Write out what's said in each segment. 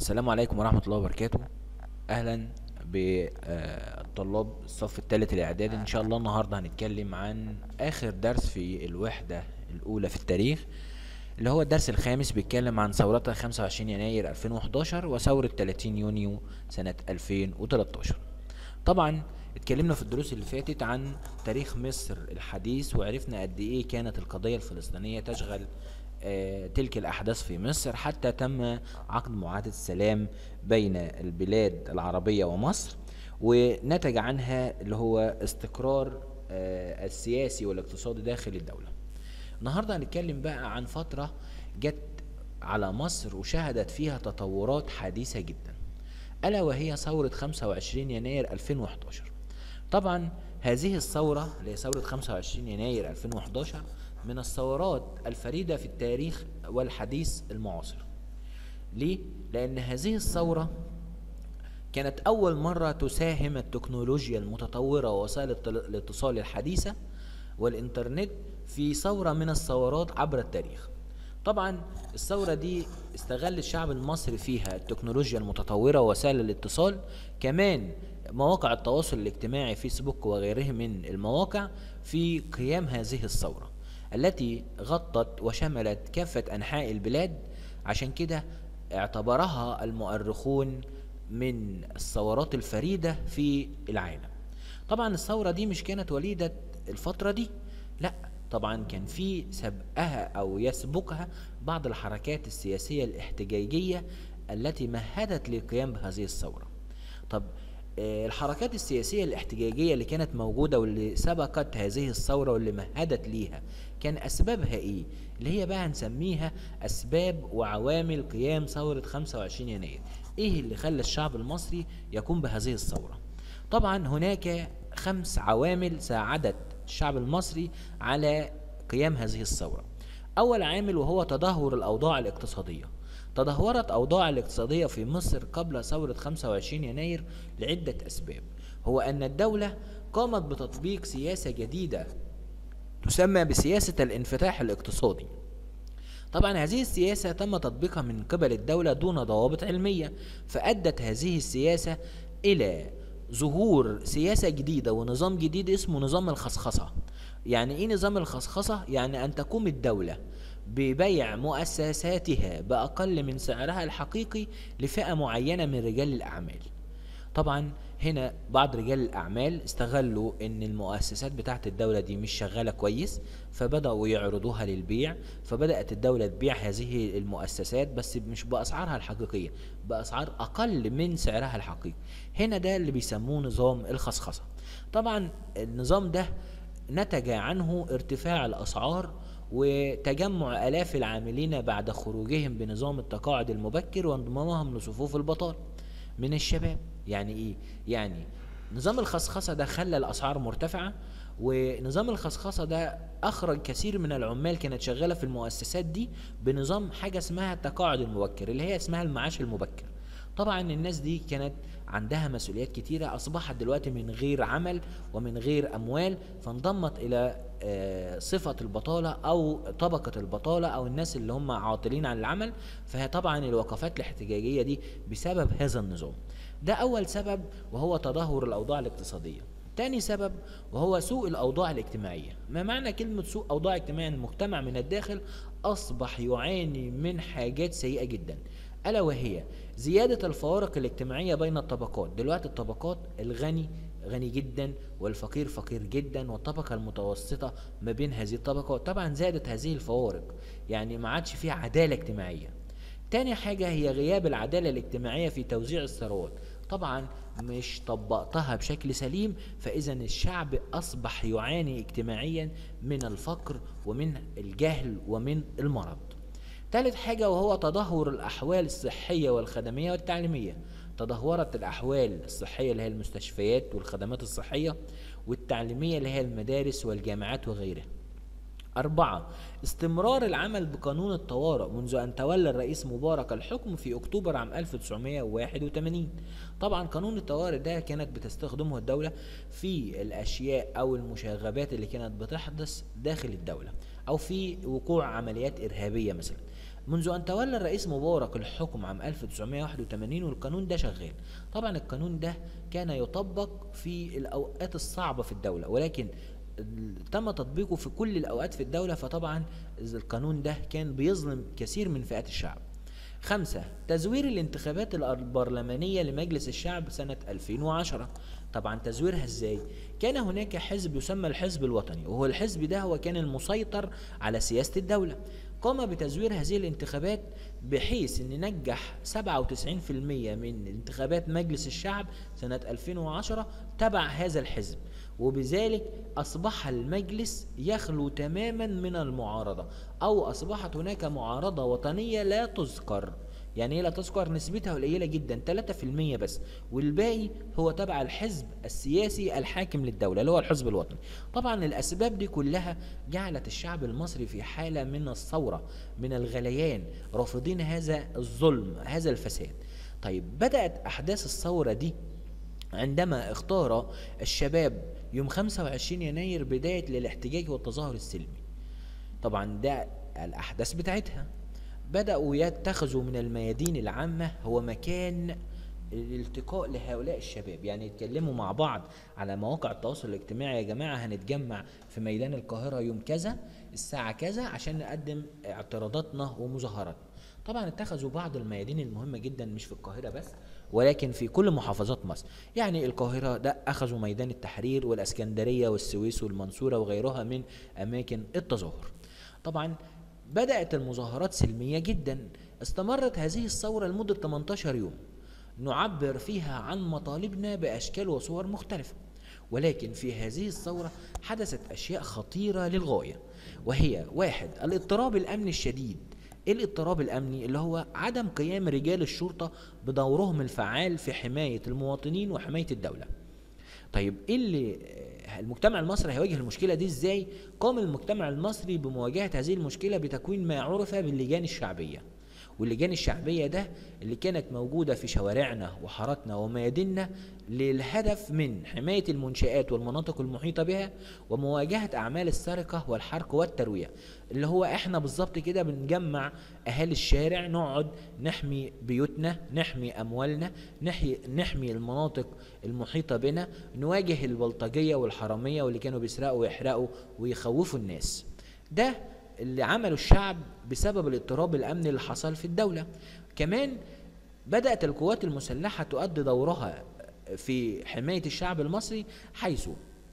السلام عليكم ورحمة الله وبركاته أهلا بطلاب الصف الثالث الإعدادي إن شاء الله النهاردة هنتكلم عن آخر درس في الوحدة الأولى في التاريخ اللي هو الدرس الخامس بيتكلم عن ثورة 25 يناير 2011 وثورة 30 يونيو سنة 2013 طبعا اتكلمنا في الدروس اللي فاتت عن تاريخ مصر الحديث وعرفنا قد ايه كانت القضية الفلسطينية تشغل آه، تلك الأحداث في مصر حتى تم عقد معاهدة السلام بين البلاد العربية ومصر ونتج عنها اللي هو استقرار آه، السياسي والاقتصادي داخل الدولة النهاردة هنتكلم بقى عن فترة جت على مصر وشهدت فيها تطورات حديثة جدا ألا وهي ثورة 25 يناير 2011 طبعا هذه الثورة اللي هي ثورة 25 يناير 2011 من الثورات الفريدة في التاريخ والحديث المعاصر ليه؟ لأن هذه الثورة كانت أول مرة تساهم التكنولوجيا المتطورة ووسائل التل- الاتصال الحديثة والإنترنت في ثورة من الثورات عبر التاريخ طبعا الثورة دي استغل الشعب المصري فيها التكنولوجيا المتطورة ووسائل الاتصال كمان مواقع التواصل الاجتماعي فيسبوك وغيره من المواقع في قيام هذه الثورة التي غطت وشملت كافة أنحاء البلاد عشان كده اعتبرها المؤرخون من الثورات الفريدة في العالم طبعا الثورة دي مش كانت وليدة الفترة دي لا طبعا كان في سبقها او يسبقها بعض الحركات السياسية الاحتجاجية التي مهدت للقيام بهذه الثورة طب آه، الحركات السياسية الاحتجاجية اللي كانت موجودة واللي سبقت هذه الثورة واللي مهدت ليها كان أسبابها إيه؟ اللي هي بقى هنسميها أسباب وعوامل قيام ثورة 25 يناير إيه اللي خلى الشعب المصري يقوم بهذه الثورة؟ طبعا هناك خمس عوامل ساعدت الشعب المصري على قيام هذه الثورة أول عامل وهو تدهور الأوضاع الاقتصادية تدهورت أوضاع الاقتصادية في مصر قبل ثورة 25 يناير لعدة أسباب هو أن الدولة قامت بتطبيق سياسة جديدة تسمى بسياسة الانفتاح الاقتصادي طبعا هذه السياسة تم تطبيقها من قبل الدولة دون ضوابط علمية فأدت هذه السياسة إلى ظهور سياسة جديدة ونظام جديد اسمه نظام الخصخصة يعني ايه نظام الخصخصة؟ يعني أن تقوم الدولة ببيع مؤسساتها بأقل من سعرها الحقيقي لفئة معينة من رجال الأعمال طبعا هنا بعض رجال الاعمال استغلوا ان المؤسسات بتاعت الدولة دي مش شغالة كويس فبدأوا يعرضوها للبيع فبدأت الدولة تبيع هذه المؤسسات بس مش بأسعارها الحقيقية بأسعار أقل من سعرها الحقيقي هنا ده اللي بيسموه نظام الخصخصة طبعا النظام ده نتج عنه ارتفاع الأسعار وتجمع آلاف العاملين بعد خروجهم بنظام التقاعد المبكر وانضمامهم لصفوف البطالة من الشباب يعني ايه يعني نظام الخصخصة ده خلى الأسعار مرتفعة ونظام الخصخصة ده أخرج كثير من العمال كانت شغالة في المؤسسات دي بنظام حاجة اسمها التقاعد المبكر اللي هي اسمها المعاش المبكر طبعا الناس دي كانت عندها مسؤوليات كتيرة أصبحت دلوقتي من غير عمل ومن غير أموال فانضمت إلى آه، صفة البطالة أو طبقة البطالة أو الناس اللي هم عاطلين عن العمل فهي طبعا الوقفات الاحتجاجية دي بسبب هذا النظام ده أول سبب وهو تدهور الأوضاع الاقتصادية تاني سبب وهو سوء الأوضاع الاجتماعية ما معنى كلمة سوء أوضاع اجتماعية المجتمع من الداخل أصبح يعاني من حاجات سيئة جدا ألا وهي زيادة الفوارق الاجتماعية بين الطبقات دلوقتي الطبقات الغني غني جدا والفقير فقير جدا والطبقة المتوسطة ما بين هذه الطبقات طبعا زادت هذه الفوارق يعني ما عادش فيها عدالة اجتماعية تاني حاجة هي غياب العدالة الاجتماعية في توزيع الثروات طبعا مش طبقتها بشكل سليم فإذا الشعب أصبح يعاني اجتماعيا من الفقر ومن الجهل ومن المرض تالت حاجة وهو تدهور الأحوال الصحية والخدمية والتعليمية تدهورت الأحوال الصحية اللي هي المستشفيات والخدمات الصحية والتعليمية اللي هي المدارس والجامعات وغيرها أربعة استمرار العمل بقانون الطوارئ منذ أن تولى الرئيس مبارك الحكم في أكتوبر عام 1981 طبعا قانون الطوارئ ده كانت بتستخدمه الدولة في الأشياء أو المشاغبات اللي كانت بتحدث داخل الدولة أو في وقوع عمليات إرهابية مثلا منذ أن تولى الرئيس مبارك الحكم عام 1981 والقانون ده شغال طبعا القانون ده كان يطبق في الأوقات الصعبة في الدولة ولكن تم تطبيقه في كل الأوقات في الدولة فطبعا القانون ده كان بيظلم كثير من فئات الشعب خمسة تزوير الانتخابات البرلمانية لمجلس الشعب سنة 2010 طبعا تزويرها ازاي كان هناك حزب يسمى الحزب الوطني وهو الحزب ده هو كان المسيطر على سياسة الدولة قام بتزوير هذه الانتخابات بحيث ان نجح 97% من انتخابات مجلس الشعب سنة 2010 تبع هذا الحزب وبذلك أصبح المجلس يخلو تماما من المعارضة أو أصبحت هناك معارضة وطنية لا تذكر يعني هي لا تذكر نسبتها قليلة جدا 3% بس والباقي هو تبع الحزب السياسي الحاكم للدولة اللي هو الحزب الوطني طبعا الأسباب دي كلها جعلت الشعب المصري في حالة من الثورة من الغليان رافضين هذا الظلم هذا الفساد طيب بدأت أحداث الثورة دي عندما اختار الشباب يوم 25 يناير بداية للاحتجاج والتظاهر السلمي طبعا ده الأحداث بتاعتها بدأوا يتخذوا من الميادين العامة هو مكان الالتقاء لهؤلاء الشباب يعني يتكلموا مع بعض على مواقع التواصل الاجتماعي يا جماعة هنتجمع في ميدان القاهرة يوم كذا الساعة كذا عشان نقدم اعتراضاتنا ومظاهراتنا طبعا اتخذوا بعض الميادين المهمة جدا مش في القاهرة بس ولكن في كل محافظات مصر يعني القاهرة ده أخذوا ميدان التحرير والأسكندرية والسويس والمنصورة وغيرها من أماكن التظاهر طبعا بدأت المظاهرات سلمية جدا استمرت هذه الثورة لمدة 18 يوم نعبر فيها عن مطالبنا بأشكال وصور مختلفة ولكن في هذه الثورة حدثت أشياء خطيرة للغاية وهي واحد الاضطراب الأمني الشديد ايه الاضطراب الامني اللي هو عدم قيام رجال الشرطه بدورهم الفعال في حمايه المواطنين وحمايه الدوله طيب ايه اللي المجتمع المصري هيواجه المشكله دي ازاي قام المجتمع المصري بمواجهه هذه المشكله بتكوين ما عرف باللجان الشعبيه واللجان الشعبية ده اللي كانت موجودة في شوارعنا وحاراتنا ومياديننا للهدف من حماية المنشآت والمناطق المحيطة بها ومواجهة أعمال السرقة والحرق والتروية اللي هو احنا بالظبط كده بنجمع أهالي الشارع نقعد نحمي بيوتنا نحمي أموالنا نحمي, نحمي المناطق المحيطة بنا نواجه البلطجية والحرامية واللي كانوا بيسرقوا ويحرقوا ويخوفوا الناس ده اللي عمله الشعب بسبب الاضطراب الامني اللي حصل في الدوله كمان بدات القوات المسلحه تؤدي دورها في حمايه الشعب المصري حيث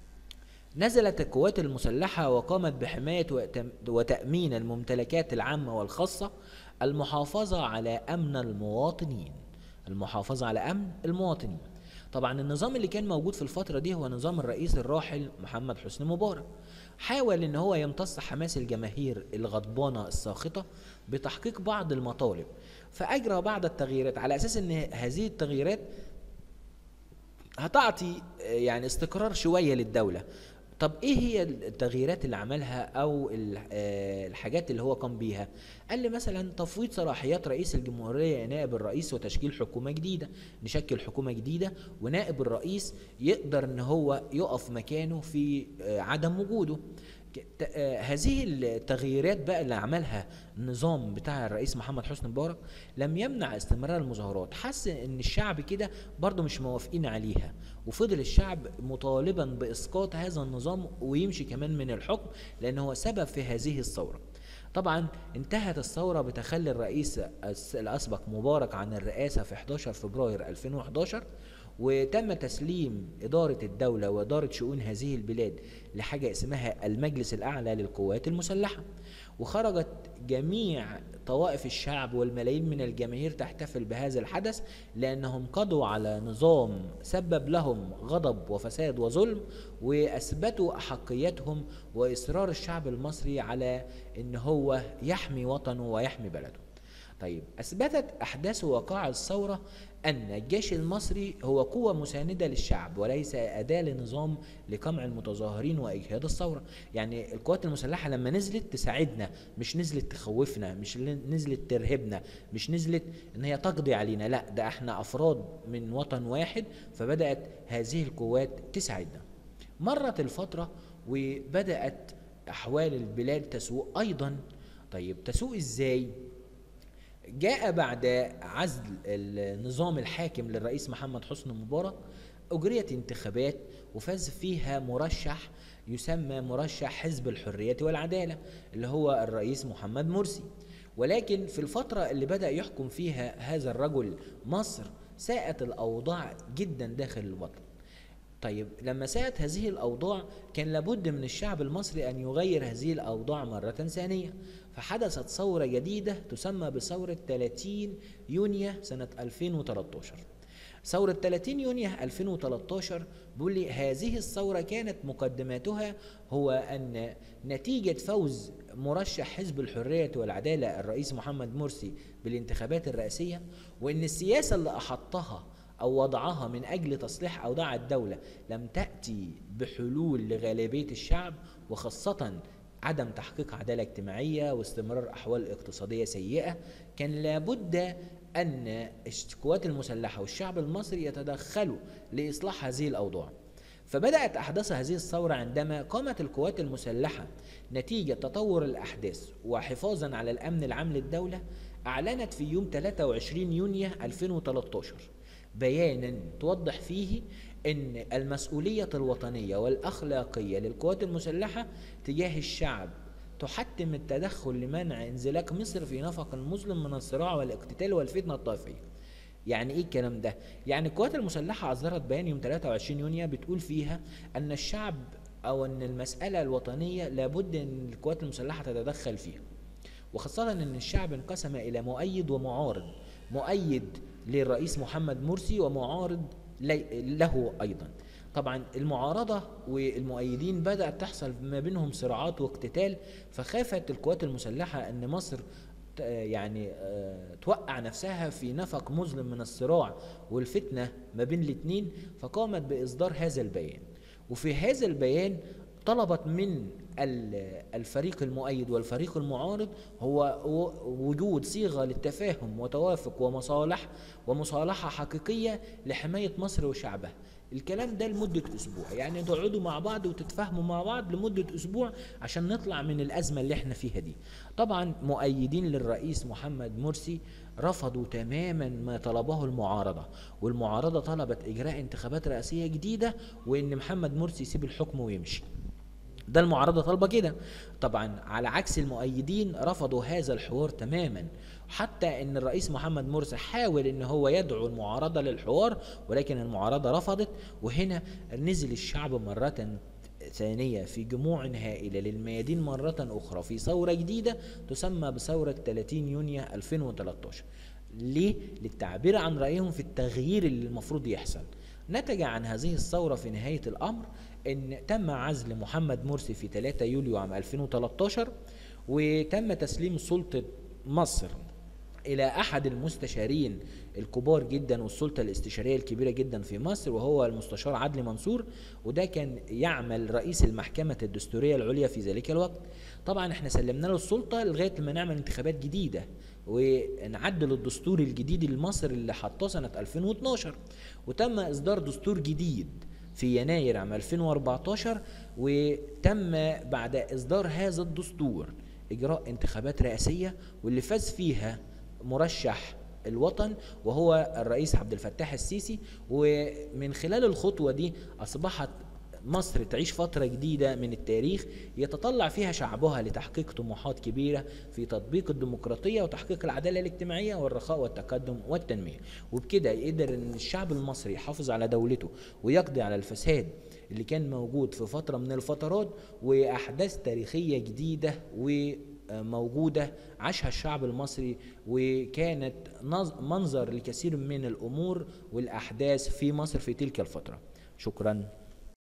نزلت القوات المسلحه وقامت بحمايه وتامين الممتلكات العامه والخاصه المحافظه على امن المواطنين المحافظه على امن المواطنين طبعا النظام اللي كان موجود في الفترة دي هو نظام الرئيس الراحل محمد حسني مبارك حاول ان هو يمتص حماس الجماهير الغضبانة الساخطة بتحقيق بعض المطالب فاجرى بعض التغييرات على اساس ان هذه التغييرات هتعطي يعني استقرار شوية للدولة طب ايه هي التغييرات اللي عملها او آه، الحاجات اللي هو قام بيها قال لي مثلا تفويض صلاحيات رئيس الجمهوريه نائب الرئيس وتشكيل حكومه جديده نشكل حكومه جديده ونائب الرئيس يقدر ان هو يقف مكانه في آه، عدم وجوده آه، هذه التغييرات بقى اللي عملها النظام بتاع الرئيس محمد حسني مبارك لم يمنع استمرار المظاهرات حس ان الشعب كده برضه مش موافقين عليها وفضل الشعب مطالبا باسقاط هذا النظام ويمشي كمان من الحكم لان هو سبب في هذه الثوره طبعا انتهت الثورة بتخلي الرئيس الأسبق مبارك عن الرئاسة في 11 فبراير 2011 وتم تسليم إدارة الدولة وإدارة شؤون هذه البلاد لحاجة اسمها المجلس الأعلى للقوات المسلحة وخرجت جميع طوائف الشعب والملايين من الجماهير تحتفل بهذا الحدث لأنهم قضوا على نظام سبب لهم غضب وفساد وظلم وأثبتوا أحقيتهم وإصرار الشعب المصري على أن هو يحمي وطنه ويحمي بلده طيب أثبتت أحداث وقائع الثورة أن الجيش المصري هو قوة مساندة للشعب وليس أداة لنظام لقمع المتظاهرين وإجهاد الثورة يعني القوات المسلحة لما نزلت تساعدنا مش نزلت تخوفنا مش نزلت ترهبنا مش نزلت ان هي تقضي علينا لا ده احنا افراد من وطن واحد فبدأت هذه القوات تساعدنا مرت الفترة وبدأت أحوال البلاد تسوء أيضا طيب تسوء إزاي جاء بعد عزل النظام الحاكم للرئيس محمد حسني مبارك أجريت انتخابات وفاز فيها مرشح يسمى مرشح حزب الحرية والعدالة اللي هو الرئيس محمد مرسي ولكن في الفترة اللي بدأ يحكم فيها هذا الرجل مصر ساءت الأوضاع جدا داخل الوطن طيب لما ساءت هذه الأوضاع كان لابد من الشعب المصري أن يغير هذه الأوضاع مرة ثانية فحدثت ثورة جديدة تسمى بثورة 30 يونيو سنة 2013 ثورة 30 يونيو 2013 بيقول لي هذه الثورة كانت مقدماتها هو أن نتيجة فوز مرشح حزب الحرية والعدالة الرئيس محمد مرسي بالانتخابات الرئاسية وأن السياسة اللي أحطها أو وضعها من أجل تصليح أوضاع الدولة لم تأتي بحلول لغالبية الشعب وخاصة عدم تحقيق عدالة اجتماعية واستمرار أحوال اقتصادية سيئة كان لابد أن القوات المسلحة والشعب المصري يتدخلوا لإصلاح هذه الأوضاع فبدأت أحداث هذه الثورة عندما قامت القوات المسلحة نتيجة تطور الأحداث وحفاظا على الأمن العام للدولة أعلنت في يوم 23 يونيو 2013 بيانا توضح فيه ان المسؤوليه الوطنيه والاخلاقيه للقوات المسلحه تجاه الشعب تحتم التدخل لمنع انزلاق مصر في نفق مسلم من الصراع والاقتتال والفتنه الطائفيه يعني ايه الكلام ده يعني القوات المسلحه اصدرت بيان يوم 23 يونيو بتقول فيها ان الشعب او ان المساله الوطنيه لابد ان القوات المسلحه تتدخل فيها وخاصه ان الشعب انقسم الى مؤيد ومعارض مؤيد للرئيس محمد مرسي ومعارض له ايضا طبعا المعارضه والمؤيدين بدات تحصل ما بينهم صراعات واقتتال فخافت القوات المسلحه ان مصر يعني توقع نفسها في نفق مظلم من الصراع والفتنه ما بين الاثنين فقامت باصدار هذا البيان وفي هذا البيان طلبت من الفريق المؤيد والفريق المعارض هو وجود صيغة للتفاهم وتوافق ومصالح ومصالحة حقيقية لحماية مصر وشعبها الكلام ده لمدة أسبوع يعني تقعدوا مع بعض وتتفاهموا مع بعض لمدة أسبوع عشان نطلع من الأزمة اللي احنا فيها دي طبعا مؤيدين للرئيس محمد مرسي رفضوا تماما ما طلبه المعارضة والمعارضة طلبت إجراء انتخابات رئاسية جديدة وإن محمد مرسي يسيب الحكم ويمشي ده المعارضة طالبة كده طبعا على عكس المؤيدين رفضوا هذا الحوار تماما حتى ان الرئيس محمد مرسي حاول ان هو يدعو المعارضة للحوار ولكن المعارضة رفضت وهنا نزل الشعب مرة ثانية في جموع هائلة للميادين مرة أخرى في ثورة جديدة تسمى بثورة 30 يونيو 2013 ليه؟ للتعبير عن رأيهم في التغيير اللي المفروض يحصل نتج عن هذه الثورة في نهاية الأمر ان تم عزل محمد مرسي في 3 يوليو عام 2013 وتم تسليم سلطة مصر الى احد المستشارين الكبار جدا والسلطه الاستشاريه الكبيره جدا في مصر وهو المستشار عدلي منصور وده كان يعمل رئيس المحكمه الدستوريه العليا في ذلك الوقت طبعا احنا سلمنا له السلطه لغايه ما نعمل انتخابات جديده ونعدل الدستور الجديد لمصر اللي حطاه سنه 2012 وتم اصدار دستور جديد في يناير عام 2014 وتم بعد إصدار هذا الدستور إجراء انتخابات رئاسية واللي فاز فيها مرشح الوطن وهو الرئيس عبد الفتاح السيسي ومن خلال الخطوة دي أصبحت مصر تعيش فترة جديدة من التاريخ يتطلع فيها شعبها لتحقيق طموحات كبيرة في تطبيق الديمقراطية وتحقيق العدالة الاجتماعية والرخاء والتقدم والتنمية وبكده يقدر ان الشعب المصري يحافظ على دولته ويقضي على الفساد اللي كان موجود في فترة من الفترات وأحداث تاريخية جديدة وموجودة عاشها الشعب المصري وكانت منظر لكثير من الأمور والأحداث في مصر في تلك الفترة شكرا